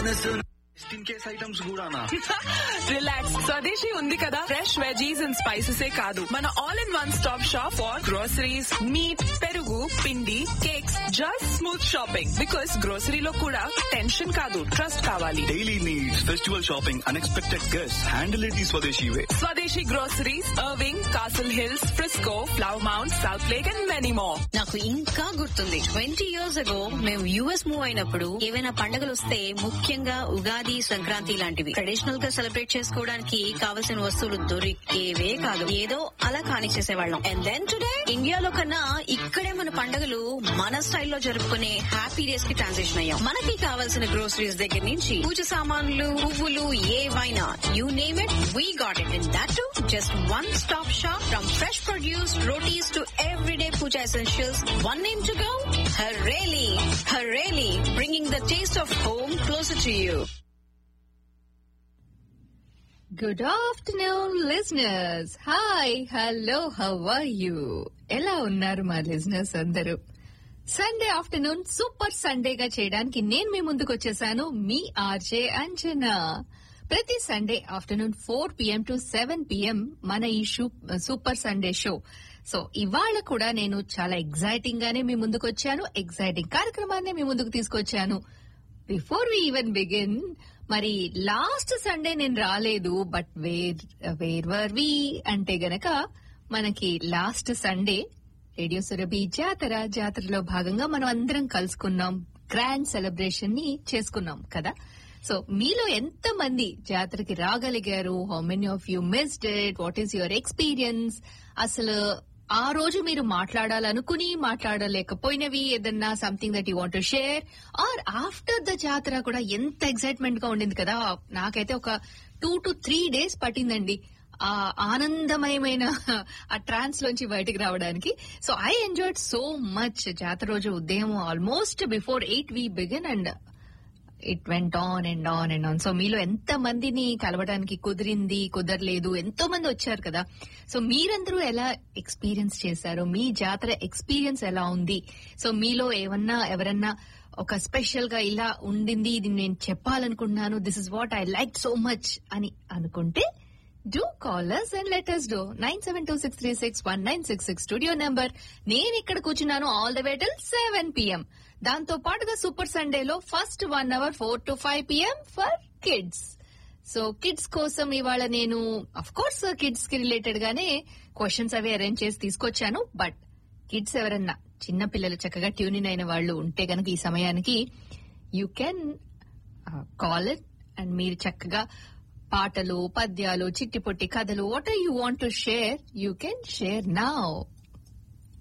In case items కూడానా relax Swadeshi ఉంది కదా ఫ్రెష్ వెజీస్ అండ్ స్పైసెస్ కాదు మన all in one stop shop for groceries meat పెరుగు పిండి cakes just smooth shopping because గ్రోసరీలో కూడా టెన్షన్ కాదు ట్రస్ట్ కావాలి daily needs festival shopping unexpected guest handle it ఈ Swadeshi way Swadeshi groceries Irving Castle Hills Frisco Flower Mound Southlake and many more నాకు ఇంకా గుర్తుంది ట్వంటీ ఇయర్స్ అగో మేము US move అయినప్పుడు ఏవైనా పండుగలు వస్తే ముఖ్యంగా ఉగాది సంక్రాంతి లాంటివి ట్రెడిషనల్ గా సెలబ్రేట్ చేసుకోవడానికి కావలసిన వస్తువులు దొరికేవే కాదు ఏదో అలా కానిచ్చేసేవాళ్ళం అండ్ దెన్ టుడే ఇండియాలో కన్నా ఇక్కడే మన పండుగలు మన స్టైల్లో జరుపుకునే హ్యాపీ డేస్ కి ట్రాన్సిషన్ అయ్యాం మనకి కావాల్సిన గ్రోసరీస్ దగ్గర నుంచి పూజ సామాన్లు పువ్వులు ఏవైనా you name it we got it in that to just one stop shop from fresh produce rotis to everyday puja essentials. One name to go? Hareli. Hareli, bringing the taste of home closer to you. Good afternoon listeners hi hello how are you ఎలా ఉన్నారు మా listeners అందరూ Sunday afternoon super సండేగా చేయడానికి నేను మీ ముందుకు వచ్చేసాను మీ RJ Anjana ప్రతి Sunday afternoon four PM to seven PM మన ఈ సూపర్ సండే షో సో ఇవాళ కూడా నేను చాలా ఎగ్జైటింగ్ గానే మీ ముందుకు వచ్చాను ఎగ్జైటింగ్ కార్యక్రమాన్ని మీ ముందుకు తీసుకొచ్చాను బిఫోర్ వి ఈవెన్ బిగిన్ మరి లాస్ట్ సండే నేను రాలేదు but where where were we అంటే గనక మనకి లాస్ట్ సండే రేడియో సురభి జాతర జాతరలో భాగంగా మనం అందరం కలుసుకున్నాం గ్రాండ్ సెలబ్రేషన్ ని చేసుకున్నాం కదా సో మీలో ఎంత మంది జాతరకి రాగలిగారు how many of you missed it what is your experience అసలు ఆ రోజు మీరు మాట్లాడాలనుకుని మాట్లాడలేకపోయినవి ఏదన్నా something that you want share or after the జాతర కూడా ఎంత ఎక్సైట్మెంట్ గా ఉండింది కదా నాకైతే ఒక టూ టు త్రీ డేస్ పట్టిందండి ఆ ఆనందమయమైన ఆ ట్రాన్స్ లోంచి బయటికి రావడానికి so I enjoyed so much జాతర రోజు ఉదయం almost before eight we begin and it went on and on and on so మీలో ఎంత మందిని కలవడానికి కుదిరింది కుదరలేదు ఎంతో మంది వచ్చారు కదా సో మీరందరూ ఎలా ఎక్స్పీరియన్స్ చేశారు మీ జాతర ఎక్స్పీరియన్స్ ఎలా ఉంది సో మీలో ఏమన్నా ఎవరన్నా ఒక స్పెషల్ గా ఇలా ఉండింది ఇది నేను చెప్పాలనుకుంటున్నాను this is what I like so much అని అనుకుంటే do callers and letters do nine seven two six three six one nine six six studio number నేను ఇక్కడ కూర్చున్నాను all the way till seven PM దాంతో పాటుగా సూపర్ సండేలో first one hour four to five PM for kids so kids కోసం ఇవాళ నేను of course kids కి రిలేటెడ్ గానే క్వశ్చన్స్ అవి అరేంజ్ చేసి తీసుకొచ్చాను బట్ కిడ్స్ ఎవరన్నా చిన్న పిల్లలు చక్కగా ట్యూనిన్ అయిన వాళ్ళు ఉంటే గనక ఈ సమయానికి you can call it and మీరు చక్కగా పాటలు పద్యాలు చిట్టి పొట్టి కథలు what are you want to share you can share now